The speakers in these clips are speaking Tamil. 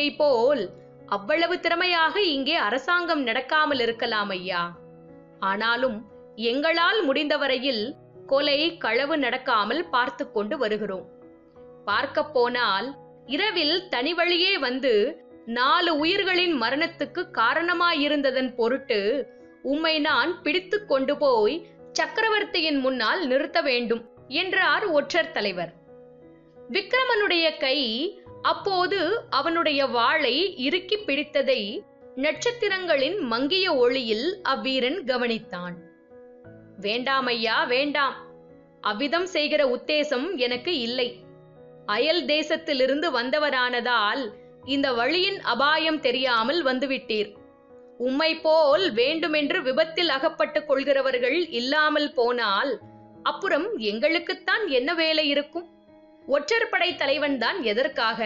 மாளிகை போல் அவ்வளவு திறமையாக இங்கே அரசாங்கம் நடக்காமல் இருக்கலாம் ஐயா ஆனாலும் எங்களால் முடிந்தவரையில் கொலை களவு நடக்காமல் பார்த்து கொண்டு வருகிறோம் பார்க்கப் போனால் இரவில் தனி வழியே வந்து நாலு உயிர்களின் மரணத்துக்கு காரணமாயிருந்ததன் பொருட்டு உம்மை நான் பிடித்து கொண்டு போய் சக்கரவர்த்தியின் முன்னால் நிறுத்த வேண்டும் என்றார் ஒற்றர் தலைவர் விக்ரமனுடைய கை அப்போது அவனுடைய வாளை இறுக்கி பிடித்ததை நட்சத்திரங்களின் மங்கிய ஒளியில் அவ்வீரன் கவனித்தான் வேண்டாம் ஐயா வேண்டாம் அவ்விதம் செய்கிற உத்தேசம் எனக்கு இல்லை அயல் தேசத்திலிருந்து வந்தவரானதால் இந்த வழியின் அபாயம் தெரியாமல் வந்துவிட்டீர் உம்மை போல் வேண்டுமென்று விபத்தில் அகப்பட்டுக் கொள்கிறவர்கள் இல்லாமல் போனால் அப்புறம் எங்களுக்குத்தான் என்ன வேலை இருக்கும் ஒற்றற்படை தலைவன் தான் எதற்காக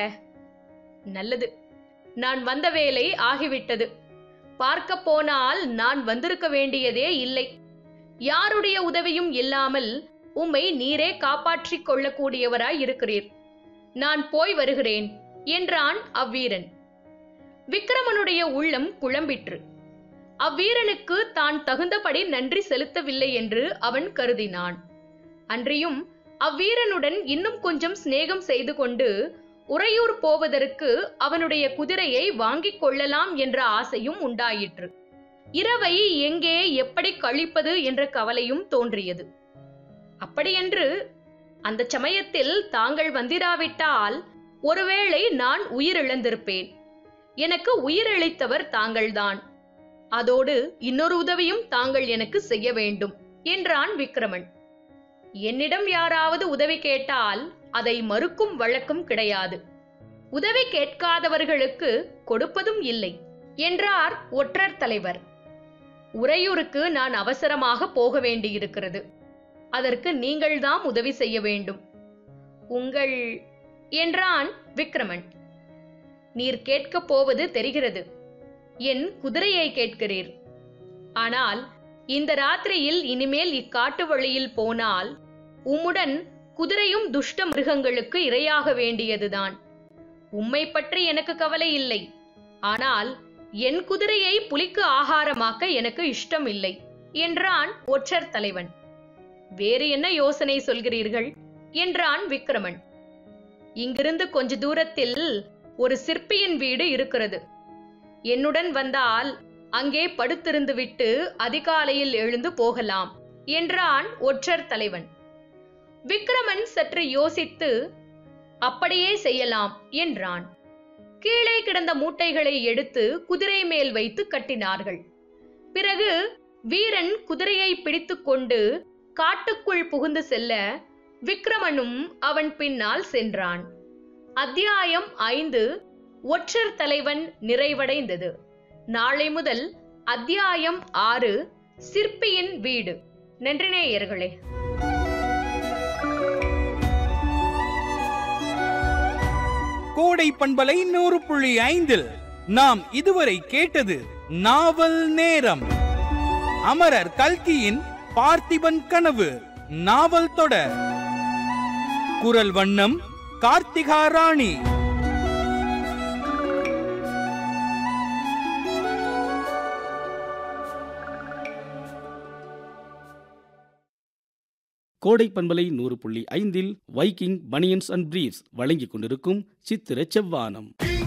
நல்லது நான் வந்த வேலை ஆகிவிட்டது பார்க்க போனால் நான் வந்திருக்க வேண்டியதே இல்லை யாருடைய உதவியும் இல்லாமல் உம்மை நீரே காப்பாற்றிக் கொள்ளக்கூடியவராய் இருக்கிறீர் நான் போய் வருகிறேன் என்றான் அவ்வீரன் விக்ரமனுடைய உள்ளம் குழம்பிற்று அவ்வீரனுக்கு தான் தகுந்தபடி நன்றி செலுத்தவில்லை என்று அவன் கருதினான் அன்றியும் அவ்வீரனுடன் இன்னும் கொஞ்சம் சிநேகம் செய்து கொண்டு உறையூர் போவதற்கு அவனுடைய குதிரையை வாங்கிக் கொள்ளலாம் என்ற ஆசையும் உண்டாயிற்று இரவை எங்கே எப்படி கழிப்பது என்ற கவலையும் தோன்றியது அப்படியென்று அந்த சமயத்தில் தாங்கள் வந்திராவிட்டால் ஒருவேளை நான் உயிரிழந்திருப்பேன் எனக்கு உயிரிழைத்தவர் தாங்கள்தான் அதோடு இன்னொரு உதவியும் தாங்கள் எனக்கு செய்ய வேண்டும் என்றான் விக்ரமன் என்னிடம் யாராவது உதவி கேட்டால் அதை மறுக்கும் வழக்கம் கிடையாது உதவி கேட்காதவர்களுக்கு கொடுப்பதும் இல்லை என்றார் ஒற்றர் தலைவர் உறையூருக்கு நான் அவசரமாக போக வேண்டியிருக்கிறது அதற்கு நீங்கள்தான் உதவி செய்ய வேண்டும் உங்கள் என்றான் விக்ரமன் நீர் கேட்கப் போவது தெரிகிறது என் குதிரையை கேட்கிறீர் ஆனால் இந்த ராத்திரியில் இனிமேல் இக்காட்டு வழியில் போனால் உம்முடன் குதிரையும் துஷ்ட மிருகங்களுக்கு இரையாக வேண்டியதுதான் உம்மை பற்றி எனக்கு கவலை இல்லை ஆனால் என் குதிரையை புலிக்கு ஆகாரமாக்க எனக்கு இஷ்டம் இல்லை என்றான் ஒற்றர் தலைவன் வேறு என்ன யோசனை சொல்கிறீர்கள் என்றான் விக்ரமன் இங்கிருந்து கொஞ்ச தூரத்தில் ஒரு சிற்பியின் வீடு இருக்கிறது என்னுடன் வந்தால் அங்கே படுத்திருந்து விட்டு அதிகாலையில் எழுந்து போகலாம் என்றான் ஒற்றர் தலைவன் விக்ரமன் சற்று யோசித்து அப்படியே செய்யலாம் என்றான் கீழே கிடந்த மூட்டைகளை எடுத்து குதிரை மேல் வைத்து கட்டினார்கள் பிறகு வீரன் குதிரையை பிடித்துக்கொண்டு காட்டுக்குள் புகுந்து செல்ல விக்ரமனும் அவன் பின்னால் சென்றான் அத்தியாயம் ஐந்து ஒற்றர் தலைவன் நிறைவடைந்தது நாளை முதல் அத்தியாயம் ஆறு சிற்பியின் வீடு நன்றி நேயர்களே கோடை பண்பலை நூறு புள்ளி ஐந்தில் நாம் இதுவரை கேட்டது நாவல் நேரம் அமரர் கல்கியின் பார்த்திபன் கனவு நாவல் தொடர் குரல் வண்ணம் கார்த்திகா ராணி கோடை பண்பலை நூறு புள்ளி ஐந்தில் வைக்கிங் பனியன்ஸ் அண்ட் பிரீவ்ஸ் வழங்கிக் கொண்டிருக்கும் சித்திர செவ்வானம்